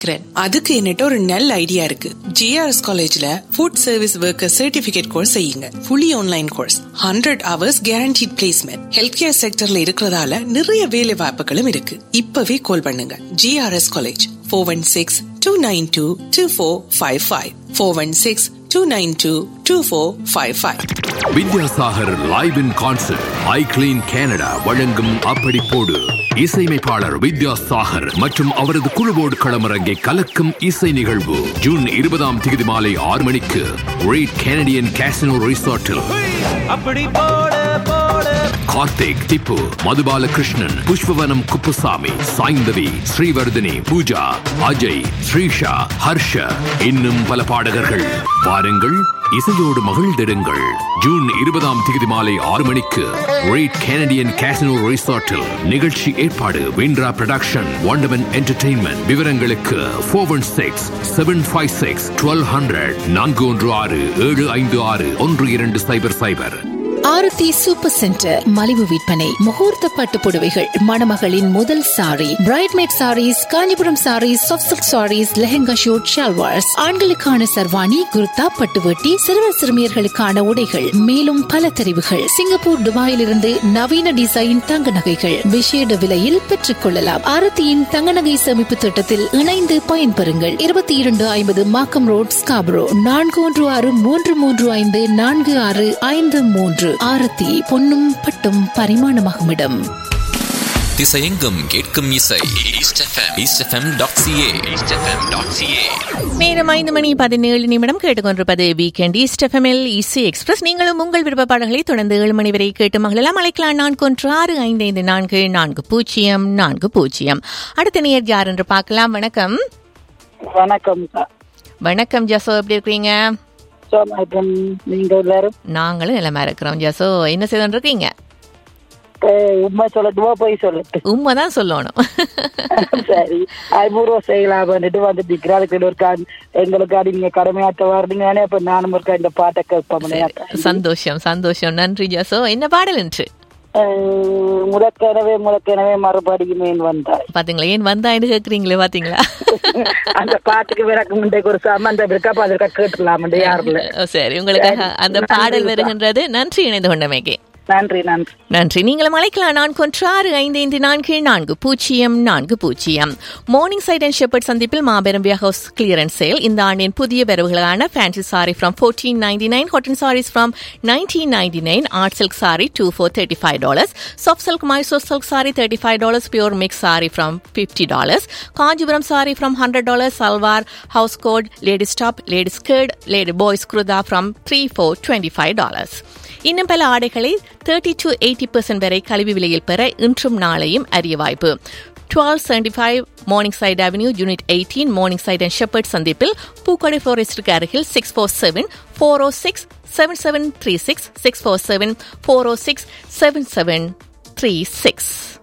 இருக்கிறேன் அதுக்கு என்கிட்ட ஒரு நல்ல ஐடியா இருக்கு ஜிஆர்எஸ் காலேஜ்ல food service worker certificate course செய்யுங்க fully online course hundred hours guaranteed placement health care செக்டர்ல இருக்கிறதால நிறைய வேலை வாய்ப்புகளும் இருக்கு இப்பவே கால் பண்ணுங்க GRS college four one six two nine two two four five five four one six two nine two two four five five Vidyasagar live in concert I clean Canada வழங்கும் அப்படி போடு இசையமைப்பாளர் வித்யாசாகர் மற்றும் அவரது குழுவோடு களமிறங்கி கலக்கும் இசை நிகழ்வு ஜூன் இருபதாம் தேதி மாலை ஆறு மணிக்கு ரேட் கனடியன் கேசினோ ரிசார்ட்டில் அப்படி போடு போடு கார்த்திக் திப்பு மதுபாலகிருஷ்ணன் புஷ்பவனம் குப்புசாமி சாய்ந்தவி ஸ்ரீவர்தினி பூஜா அஜய் ஸ்ரீஷா ஹர்ஷ இன்னும் பல பாடகர்கள் வாருங்கள் இசையோடு மகிழ்ந்திடுங்கள் ஜூன் இருபதாம் தேதி மாலை ஆறு மணிக்கு ரேட் கனடியன் கேசினோ ரிசார்ட்டில் நிகழ்ச்சி ஏற்பாடு விண்ட்ரா ப்ரொடக்ஷன் ஒண்டமன் என்டர்டெயின்மெண்ட் விவரங்களுக்கு four one six seven five six twelve hundred நான்கு ஒன்று ஆறு ஏழு ஐந்து ஆறு ஒன்று இரண்டு சைபர் சைபர் ஆரத்தி சூப்பர் சென்டர் மலிவு விற்பனை முகூர்த்த பட்டு புடவைகள் மணமகளின் முதல் sari bridesmaid saris Kanchipuram saris soft silk saris lehenga suit salwars ஆண்களுக்கான சர்வாணி குர்தா பட்டுவட்டி சிறுவர் சிறுமியர்களுக்கான உடைகள் மேலும் பல தெரிவுகள் சிங்கப்பூர் துபாயிலிருந்து நவீன டிசைன் தங்க நகைகள் விசேட விலையில் பெற்றுக் கொள்ளலாம் ஆரத்தியின் தங்க நகை சேமிப்பு திட்டத்தில் இணைந்து பயன்பெறுங்கள் இருபத்தி இரண்டு ஐம்பது மாக்கம் ரோட் ஸ்காபரோ நான்கு ஒன்று ஆறு மூன்று மூன்று ஐந்து நான்கு ஆறு ஐந்து மூன்று ஆரத்தி பொன்னும் பட்டும் பரிமாணமாகும் இடம் திசையெங்கும் கேட்கும் இசை East FM East FM dot CA East FM dot CA நேரம் ஐந்து மணி பதினேழு நிமிடம் கேட்டுக்கொண்டிருப்பது வீக்கெண்ட் ஈஸ்ட் எஃப்எம்எல் இசி எக்ஸ்பிரஸ் நீங்களும் உங்கள் விருப்ப பாடல்களை தொடர்ந்து ஏழு மணி வரை கேட்டு மகளெல்லாம் அழைக்கலாம் நான்கு ஒன்று ஆறு ஐந்து ஐந்து நான்கு நான்கு பூஜ்ஜியம் நான்கு பூஜ்ஜியம் அடுத்த நேர் யார் என்று பார்க்கலாம் வணக்கம் வணக்கம் வணக்கம் ஜசோ எப்படி இருக்கிறீங்க சோமாட்டம் நீங்க எல்லாரும் நாங்களும் நிலமா இருக்கிறோம் ஜசோ என்ன செய்து இருக்கீங்க அஹ், உண்மை சொல்லட்டுமா போய் சொல்லட்டு உண்மைதான் சொல்லணும் சரி ஐபூர்வம் செய்யலாம் வந்துட்டு வந்துட்டு நிக்கிறேன். அதுக்கு ஒரு கா- எங்களுக்காடி நீங்க கடமையாற்ற வரீங்கன்னு அப்ப நானும் இருக்கா இந்த பாட்டை கேட்போம் சந்தோஷம் சந்தோஷம் நன்றி ஜசோ என்ன பாடல் என்று முடக்கெனவே முடக்கெனவே மறுபடியுமேன் வந்தாய் பாத்தீங்களா ஏன் வந்தாயின்னு கேக்குறீங்களே பாத்தீங்களா அந்த பாட்டுக்கு விளக்கு முண்டைக்கு ஒரு சம்பந்தம் இருக்கா அப்ப அதற்கா கேட்டுக்கலாம் யாருல ஓ, சரி உங்களுக்காக அந்த பாடல் வருகின்றது நன்றி இணைந்து கொண்டமைக்கு நன்றி நன்றி நன்றி நீங்களும் அழைக்கலாம் நான்கு ஒன்று ஆறு ஐந்து ஐந்து நான்கு நான்கு பூஜ்ஜியம் நான்கு பூஜ்ஜியம் மார்னிங் சைட் அண்ட் ஷெப்பர்ட் சந்திப்பில் மாபெரும் ஹவுஸ் கிளியரன்ஸ் சேல் இந்த ஆண்டின் புதிய வரவுகளான fancy sari from fourteen ninety nine cotton saris from nineteen ninety nine art silk sari two four thirty five dollars soft silk Mysore silk sari thirty five dollars pure mix sari from fifty dollars Kanchipuram sari from hundred dollars salwar house coat ladies top ladies skirt lady boys kurta from three four twenty five dollars இன்னும் பல ஆடைகளை thirty to eighty percent வரை கல்வி விலையில் பெற இன்றும் நாளையும் அரிய வாய்ப்பு twelve seventy five Morningside avenue unit eighteen Morningside and Shepherd சந்திப்பில் பூக்கடை ஃபாரஸ்டுக்கு அருகில் six four seven four O six seven seven three six six four seven four O six seven seven three six